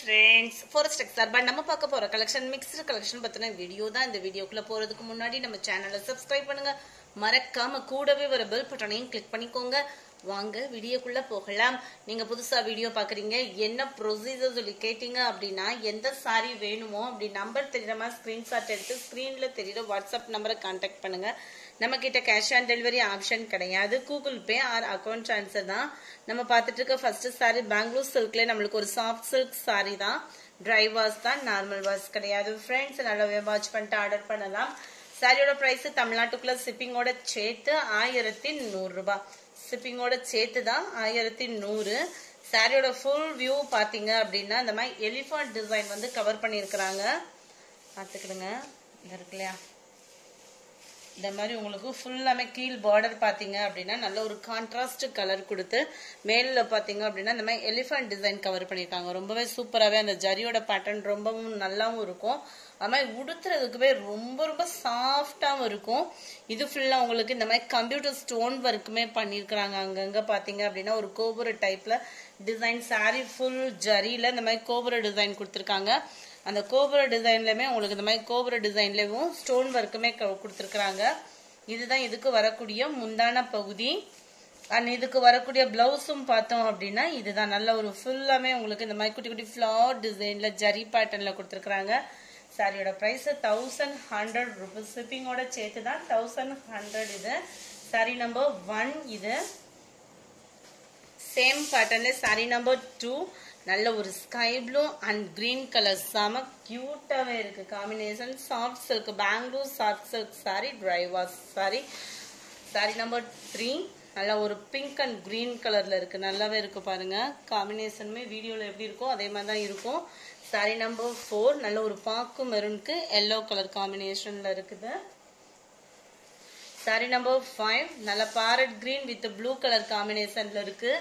friends forest XOR but நம்ம பார்க்க போற கலெக்ஷன் மிக்ஸ்டு கலெக்ஷன் பத்தின வீடியோ தான் இந்த வீடியோக்குள்ள போறதுக்கு முன்னாடி நம்ம சேனலை சப்ஸ்கிரைப் பண்ணுங்க மறக்காம கூடவே வர பெல் பட்டனையும் கிளிக் பண்ணிக்கோங்க வாங்க வீடியோக்குள்ள போகலாம் நீங்க புதுசா வீடியோ பாக்குறீங்க என்ன ப்ரொசீஜர் சொல்லி கேட்டீங்க அப்படின்னா எந்த சாரி வேணுமோ அப்படி நம்பர் தெரியுற மாதிரி ஸ்கிரீன்ஷாட் எடுத்து ஸ்கிரீன்ல தெரியுற வாட்ஸ்அப் நம்பரை கான்டாக்ட் பண்ணுங்க நம்ம கிட்ட கேஷ் ஆன் டெலிவரி ஆப்ஷன் கிடையாது Google Pay or account transfer தான் நம்ம பார்த்துட்டு இருக்க ஃபர்ஸ்ட் சாரி பெங்களூர் சில்க்ல நம்மளுக்கு ஒரு சாஃப்ட் சில்க் சாரி தான் ட்ரை வாஷ் தான் நார்மல் வாஷ் கிடையாது ஃப்ரெண்ட்ஸ் நல்லாவே வாட்ச் பண்ணிட்டு ஆர்டர் பண்ணலாம் சாரியோட பிரைஸ் தமிழ்நாட்டுக்குள்ள ஷிப்பிங்கோட சேர்த்து ஆயிரத்தி நூறு ரூபாய் ஷிப்பிங்கோட சேர்த்து தான் ஆயிரத்தி நூறு சாரியோட ஃபுல் வியூ பாத்தீங்க அப்படின்னா இந்த மாதிரி எலிஃபண்ட் டிசைன் வந்து கவர் பண்ணியிருக்கிறாங்க பார்த்துக்கிடுங்க இந்த இருக்கு இல்லையா இந்த மாதிரி உங்களுக்கு ஃபுல்லாமே கீழ் பார்டர் பார்த்தீங்க அப்படின்னா நல்ல ஒரு கான்ட்ராஸ்ட் கலர் கொடுத்து மேலில் பார்த்தீங்க அப்படின்னா இந்த மாதிரி எலிஃபண்ட் டிசைன் கவர் பண்ணியிருக்காங்க ரொம்பவே சூப்பராகவே அந்த ஜரியோட பேட்டர்ன் ரொம்பவும் நல்லாவும் இருக்கும் அது மாதிரி உடுத்துறதுக்குமே ரொம்ப ரொம்ப சாஃப்டாகவும் இருக்கும் இது ஃபுல்லாக உங்களுக்கு இந்த மாதிரி கம்ப்யூட்டர் ஸ்டோன் ஒர்க்குமே பண்ணியிருக்கிறாங்க அங்கங்கே பார்த்தீங்க அப்படின்னா ஒரு கோபுர டைப்பில் டிசைன் சாரி ஃபுல் ஜரியில் இந்த மாதிரி கோபுர டிசைன் கொடுத்துருக்காங்க அந்த கோபுர டிசைன்லயுமே உங்களுக்கு இந்த மாதிரி கோபுர டிசைன்லயும் ஸ்டோன் ஒர்க்குமே கொடுத்துருக்குறாங்க இதுதான் இதுக்கு வரக்கூடிய முந்தான பகுதி அண்ட் இதுக்கு வரக்கூடிய பிளவுஸும் பார்த்தோம் அப்படின்னா இதுதான் நல்ல ஒரு ஃபுல்லாமே உங்களுக்கு இந்த மாதிரி குட்டி குட்டி ஃபிளவர் டிசைன்ல ஜரி பேட்டர்ன்ல கொடுத்துருக்குறாங்க சாரியோட ப்ரைஸ் தௌசண்ட் ஹண்ட்ரட் ருபீஸ் ஷிப்பிங்கோட சேர்த்து தான் தௌசண்ட் ஹண்ட்ரட் இது சாரி நம்பர் ஒன் இது சேம் பேட்டர்ன்ல சாரி நம்பர் டூ நல்ல ஒரு sky blue and green colour செம கியூட்டாவே இருக்கு combination soft silk Bangalore soft silk sari dry wash sari sari number three நல்ல ஒரு பிங்க் அண்ட் கிரீன் கலர்ல இருக்கு நல்லாவே இருக்கு பாருங்க காம்பினேஷனுமே வீடியோல எப்படி இருக்கோ அதே மாதிரி தான் இருக்கும் சாரி நம்பர் ஃபோர் நல்ல ஒரு பாக்கு மெரூனுக்கு எல்லோ கலர் காம்பினேஷன்ல இருக்குது சாரி நம்பர் ஃபைவ் நல்ல parrot green with blue colour காம்பினேஷன்ல இருக்கு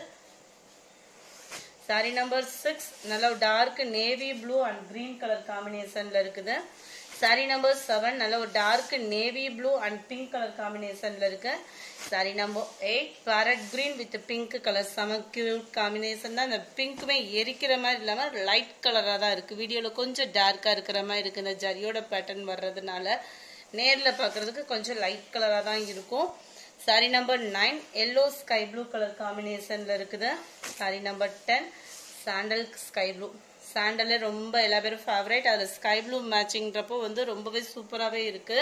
சாரி நம்பர் சிக்ஸ் நல்ல dark navy blue and green colour காம்பினேஷன்ல இருக்குது சாரி நம்பர் செவன் நல்ல ஒரு dark navy blue and pink colour காம்பினேஷன்ல இருக்கு sari number eight parrot green with pink colour செம கியூட் காம்பினேஷன் தான் இந்த பிங்க்குமே எரிக்கிற மாதிரி இல்லாம லைட் கலரா தான் இருக்கு வீடியோல கொஞ்சம் டார்க்கா இருக்கிற மாதிரி இருக்கு இந்த ஜரியோட பேட்டர்ன் வர்றதுனால நேர்ல பாக்குறதுக்கு கொஞ்சம் லைட் கலரா தான் இருக்கும் sari number nine yellow sky blue colour காம்பினேஷன்ல இருக்குது sari number ten sandal sky blue சாண்டலே ரொம்ப எல்லா பேரும் ஃபேவரேட் அதுல ஸ்கை ப்ளூ மேட்சிங்கிறப்போ வந்து ரொம்பவே சூப்பராகவே இருக்கு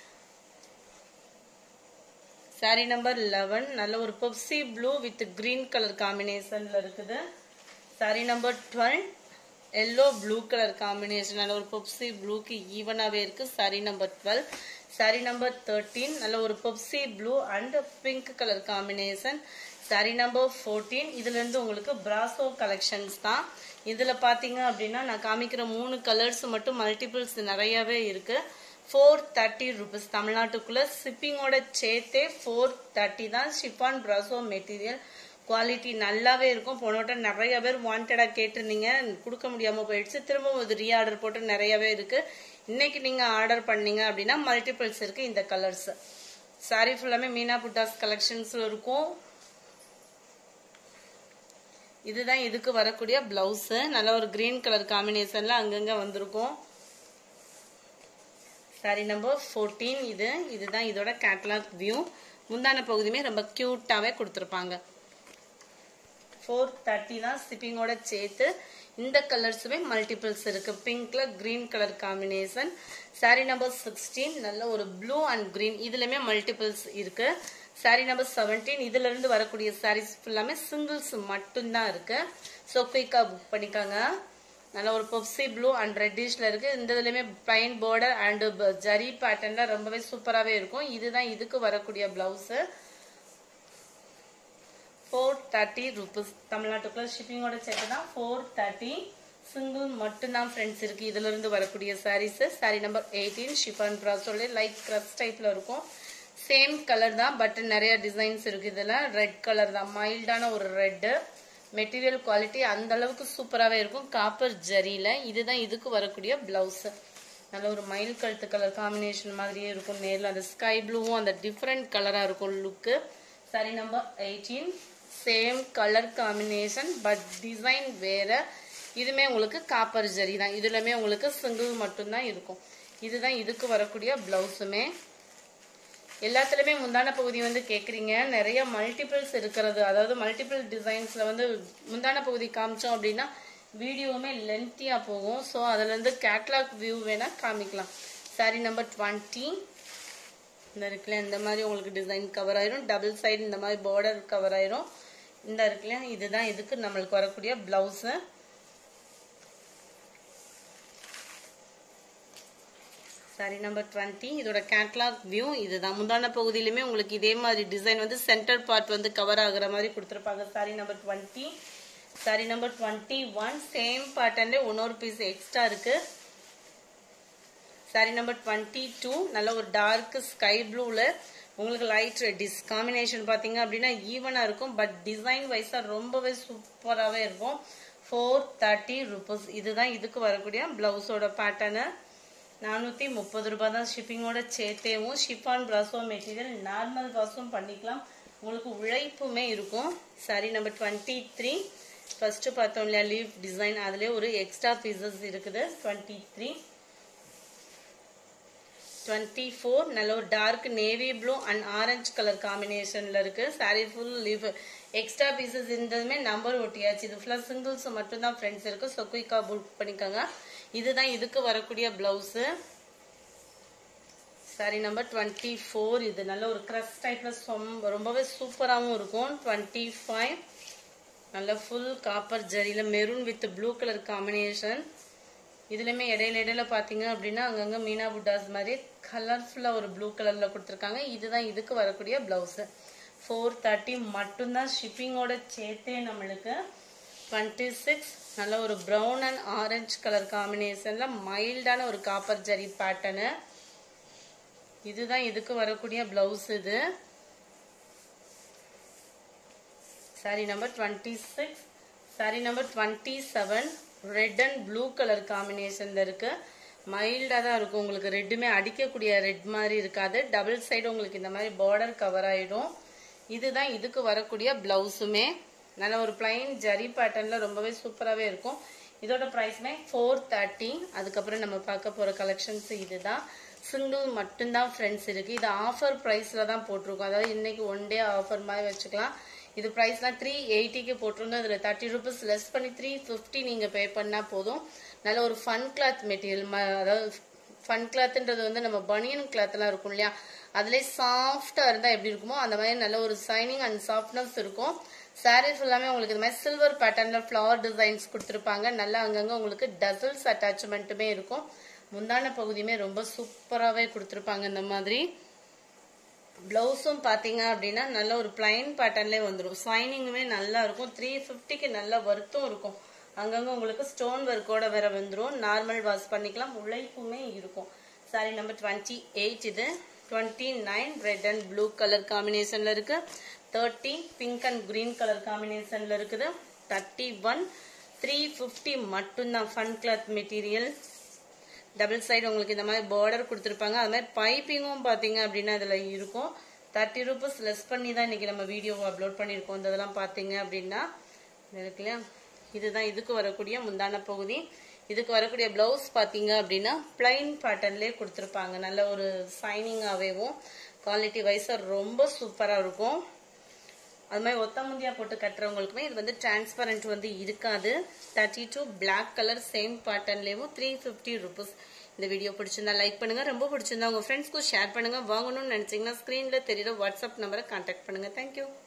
சாரி நம்பர் லெவன் நல்ல ஒரு Pepsi blue with green colour காம்பினேஷன்ல இருக்குது sari number twelve yellow blue colour combination நல்ல ஒரு பெப்சி ப்ளூக்கு ஈவனாகவே இருக்கு sari number twelve sari number thirteen நல்ல ஒரு Pepsi blue and pink colour combination sari number fourteen இதுல இருந்து உங்களுக்கு பிராசோ கலெக்ஷன்ஸ் தான் இதுல பாத்தீங்க அப்படின்னா நான் காமிக்கிற மூணு கலர்ஸ் மட்டும் மல்டிபிள்ஸ் நிறையவே இருக்கு ஃபோர் தேர்ட்டி ருபீஸ் தமிழ்நாட்டுக்குள்ள ஷிப்பிங்கோட சேர்த்தே ஃபோர் தேர்ட்டி தான் ஷிஃபான் பிராசோ மெட்டீரியல் குவாலிட்டி நல்லாவே இருக்கும் போனோட்ட நிறைய பேர் வாண்டடா கேட்டிருந்தீங்க கொடுக்க முடியாம போயிடுச்சு திரும்ப ஒரு ரீஆர்டர் போட்டு நிறையவே இருக்கு இன்னைக்கு நீங்க ஆர்டர் பண்ணீங்க அப்படின்னா மல்டிபிள்ஸ் இருக்கு இந்த கலர்ஸ் சாரி ஃபுல்லாமே மீனா புட்டாஸ் கலெக்ஷன்ஸ்ல இருக்கும் இதுதான் இதுக்கு வரக்கூடிய பிளவுஸ் நல்ல ஒரு கிரீன் கலர் காம்பினேஷன்ல அங்கங்க வந்திருக்கும் சாரி நம்பர் ஃபோர்டீன் இது இதுதான் இதோட கேட்டலாக் வியூ முந்தான பகுதியுமே ரொம்ப கியூட்டாவே கொடுத்துருப்பாங்க ஃபோர் தேர்ட்டி தான் ஷிப்பிங்கோட சேர்த்து இந்த கலர்ஸுமே மல்டிபிள்ஸ் இருக்கு பிங்க்ல green colour combination sari number sixteen நல்ல ஒரு ப்ளூ அண்ட் கிரீன் இதுலயுமே மல்டிபிள்ஸ் இருக்கு சாரி நம்பர் செவன்டீன் இதுல இருந்து வரக்கூடிய சாரீஸ் ஃபுல்லாமே சிங்கிள்ஸ் மட்டும்தான் இருக்கு ஸோ குயிக்கா புக் பண்ணிக்கோங்க நல்ல ஒரு பொப்சி ப்ளூ அண்ட் ரெட்டிஷ்ல இருக்கு இந்த இதுலயுமே பிளைன் பார்டர் அண்ட் ஜரி பேட்டர்ன்ல ரொம்பவே சூப்பராகவே இருக்கும் இதுதான் இதுக்கு வரக்கூடிய பிளவுஸ் ஃபோர் தேர்ட்டி ருபீஸ் தமிழ்நாட்டுக்குள்ள ஷிப்பிங்கோட சேர்த்து தான் ஃபோர் தேர்ட்டி சிங்கிள் மட்டும்தான் ஃப்ரெண்ட்ஸ் இருக்கு இதுல இருந்து வரக்கூடிய saris sari number eighteen chiffon ப்ராஸோட லைட் கிரஸ் டைப்ல இருக்கும் சேம் கலர் தான் பட் நிறைய டிசைன்ஸ் இருக்கு இதுல ரெட் கலர் தான் மைல்டான ஒரு ரெட்டு மெட்டீரியல் குவாலிட்டி அந்த அளவுக்கு சூப்பராகவே இருக்கும் காப்பர் ஜரியில இதுதான் இதுக்கு வரக்கூடிய பிளவுஸ் நல்ல ஒரு மயில் கழுத்து கலர் காம்பினேஷன் மாதிரியே இருக்கும் நேரில் அந்த ஸ்கை ப்ளூவும் அந்த டிஃப்ரெண்ட் கலராக இருக்கும் look sari number eighteen same colour combination but design வேற இதுமே உங்களுக்கு காப்பர் ஜரி தான் இதுலமே உங்களுக்கு சிங்கிள் மட்டும்தான் இருக்கும் இதுதான் இதுக்கு வரக்கூடிய பிளவுஸுமே எல்லாத்துலயுமே முந்தான பகுதி வந்து கேக்குறீங்க நிறைய மல்டிபிள்ஸ் இருக்கிறது அதாவது மல்டிபிள் டிசைன்ஸ்ல வந்து முந்தான பகுதி காமிச்சோம் அப்படின்னா வீடியோவுமே லென்த்தியா போகும் ஸோ அதுல இருந்து கேட்லாக் வியூ வேணா காமிக்கலாம் சாரி நம்பர் டுவெண்ட்டி இந்த இருக்குல்ல இந்த மாதிரி உங்களுக்கு டிசைன் கவர் ஆயிரும் டபுள் சைடு இந்த மாதிரி பார்டர் கவர் ஆயிரும் இந்த இருக்குல்ல இதுதான் இதுக்கு நம்மளுக்கு வரக்கூடிய பிளவுஸு சாரி நம்பர் டுவெண்ட்டி இதோட கேட்லாக் வியூ இதுதான் முந்தான பகுதியிலுமே உங்களுக்கு இதே மாதிரி டிசைன் வந்து சென்டர் பார்ட் வந்து கவர் ஆகுற மாதிரி கொடுத்துருப்பாங்க sari number twenty sari number twenty one same பேட்டர்ன்ல இன்னொரு பீஸ் எக்ஸ்ட்ரா இருக்கு சாரி நம்பர் டுவெண்ட்டி டூ நல்ல ஒரு டார்க் ஸ்கை ப்ளூல உங்களுக்கு லைட் டிஸ் காம்பினேஷன் பார்த்தீங்க அப்படின்னா ஈவனாக இருக்கும் பட் டிசைன் வைஸாக ரொம்பவே சூப்பராகவே இருக்கும் ஃபோர் தேர்ட்டி ருபீஸ் இதுதான் இதுக்கு வரக்கூடிய பிளவுஸோட பேட்டர்னு நானூற்றி முப்பது ரூபாய் தான் ஷிப்பிங்கோட சேர்த்தேவும் ஷிஃபான் ப்ராஸோ மெட்டீரியல் நார்மல் ப்ராஸும் பண்ணிக்கலாம் உங்களுக்கு உழைப்புமே இருக்கும் sari number twenty three first பார்த்தோம் இல்லையா லீவ் டிசைன் அதுலேயே ஒரு எக்ஸ்ட்ரா பீசஸ் இருக்குது டுவெண்ட்டி த்ரீ டுவெண்ட்டி ஃபோர் நல்ல ஒரு dark navy blue and orange colour காம்பினேஷனில் இருக்கு sari full sleeve extra pieces இருந்ததுமே நம்பர் ஒட்டியாச்சு இது ஃபுல்லாக சிங்கிள்ஸ் மட்டும்தான் ஃப்ரெண்ட்ஸ் இருக்கு ஸோ குயிக்காக புக் பண்ணிக்கோங்க இதுதான் இதுக்கு வரக்கூடிய blouse sari number twenty four இது நல்ல ஒரு க்ரஸ் டைப்பில் ரொம்பவே சூப்பராகவும் இருக்கும் டுவெண்ட்டி ஃபைவ் நல்ல ஃபுல் காப்பர் ஜரியில் maroon with blue colour combination இதுலையுமே இடையில இடையில பார்த்தீங்க அப்படின்னா அங்கங்கே மீனா புட்டாஸ் மாதிரி கலர்ஃபுல்லாக ஒரு ப்ளூ கலரில் கொடுத்துருக்காங்க இதுதான் இதுக்கு வரக்கூடிய ப்ளவுஸு ஃபோர் தேர்ட்டி மட்டும்தான் ஷிப்பிங்கோட சேர்த்தே நம்மளுக்கு டுவெண்ட்டி சிக்ஸ் நல்ல ஒரு ப்ரௌன் அண்ட் ஆரஞ்சு கலர் காம்பினேஷனில் மைல்டான ஒரு காப்பர் ஜரி பேட்டர்னு இதுதான் இதுக்கு வரக்கூடிய பிளவுஸ் இது sari number twenty six sari number twenty seven red and blue colour காம்பினேஷன்ல இருக்கு மைல்டா தான் இருக்கும் உங்களுக்கு ரெட்டுமே அடிக்கக்கூடிய ரெட் மாதிரி இருக்காது டபுள் சைடு உங்களுக்கு இந்த மாதிரி பார்டர் கவர் ஆயிடும் இதுதான் இதுக்கு வரக்கூடிய பிளவுஸுமே நல்ல ஒரு பிளைன் ஜரி பேட்டர்ன்ல ரொம்பவே சூப்பராகவே இருக்கும் இதோட ப்ரைஸ்மே ஃபோர் தேர்ட்டி அதுக்கப்புறம் நம்ம பார்க்க போகிற கலெக்ஷன்ஸ் இதுதான் சிங்கிள் மட்டும்தான் ஃப்ரெண்ட்ஸ் இருக்கு இது ஆஃபர் ப்ரைஸில் தான் போட்டிருக்கோம் அதாவது இன்னைக்கு ஒன் டே ஆஃபர் மாதிரி வச்சுக்கலாம் இது ப்ரைஸ்லாம் த்ரீ எயிட்டிக்கு போட்டிருந்தோம் இதில் தேர்ட்டி ருபீஸ் லெஸ் பண்ணி த்ரீ ஃபிஃப்டி நீங்கள் பே பண்ணால் போதும் நல்ல ஒரு ஃபன் கிளாத் மெட்டீரியல் அதாவது ஃபன் கிளாத்ன்றது வந்து நம்ம பனியன் கிளாத்லாம் இருக்கும் இல்லையா அதுலேயே சாஃப்டாக இருந்தால் எப்படி இருக்குமோ அந்த மாதிரி நல்ல ஒரு சைனிங் அண்ட் சாஃப்ட்னஸ் இருக்கும் சாரீஸ் எல்லாமே உங்களுக்கு இந்த மாதிரி சில்வர் பேட்டர்னில் ஃப்ளவர் டிசைன்ஸ் கொடுத்துருப்பாங்க நல்லா அங்கங்கே உங்களுக்கு டசல்ஸ் அட்டாச்மெண்ட்டுமே இருக்கும் முந்தான பகுதியுமே ரொம்ப சூப்பராகவே கொடுத்துருப்பாங்க இந்த மாதிரி பிளவுஸும் பார்த்தீங்க அப்படின்னா நல்ல ஒரு பிளைன் பேட்டர்ன்லேயே வந்துடும் ஷைனிங்குமே நல்லா இருக்கும் த்ரீ ஃபிஃப்டிக்கு நல்ல ஒர்த்தும் இருக்கும் அங்கங்கே உங்களுக்கு ஸ்டோன் ஒர்க்கோட வேற வந்துடும் நார்மல் வாஷ் பண்ணிக்கலாம் உழைப்புமே இருக்கும் சாரி நம்பர் டுவெண்ட்டி எயிட் இது twenty nine red and blue colour காம்பினேஷனில் இருக்கு thirty pink and green colour காம்பினேஷனில் இருக்குது தேர்ட்டி ஒன் த்ரீ ஃபிஃப்டி மட்டும்தான் fun cloth material double side உங்களுக்கு இந்த மாதிரி பார்டர் கொடுத்துருப்பாங்க அது மாதிரி பைப்பிங்கும் பார்த்தீங்க அப்படின்னா அதில் இருக்கும் தேர்ட்டி ருபீஸ் லெஸ் பண்ணி தான் இன்னைக்கு நம்ம வீடியோ அப்லோட் பண்ணியிருக்கோம் இந்த இதெல்லாம் பார்த்தீங்க அப்படின்னா இருக்கு இல்லையா இதுதான் இதுக்கு வரக்கூடிய முந்தான பகுதி இதுக்கு வரக்கூடிய பிளவுஸ் பார்த்தீங்க அப்படின்னா பிளைன் பேட்டர்ன்லேயே கொடுத்துருப்பாங்க நல்ல ஒரு சைனிங்காகவேவும் குவாலிட்டி வைஸாக ரொம்ப சூப்பராக இருக்கும் அது மாதிரி ஒத்த முந்தியா போட்டு கட்டுறவங்களுக்குமே இது வந்து டிரான்ஸ்பரண்ட் வந்து இருக்காது thirty two black colour same பேட்டர்ன்லேயும் த்ரீ ஃபிஃப்டி ருபீஸ் இந்த வீடியோ பிடிச்சிருந்தா லைக் பண்ணுங்க ரொம்ப பிடிச்சிருந்தா உங்க ஃப்ரெண்ட்ஸ்க்கும் ஷேர் பண்ணுங்க வாங்கணும்னு நினைச்சீங்கன்னா ஸ்க்ரீன்ல தெரியுற வாட்ஸ்அப் நம்பரை கான்டாக்ட் பண்ணுங்க தேங்க்யூ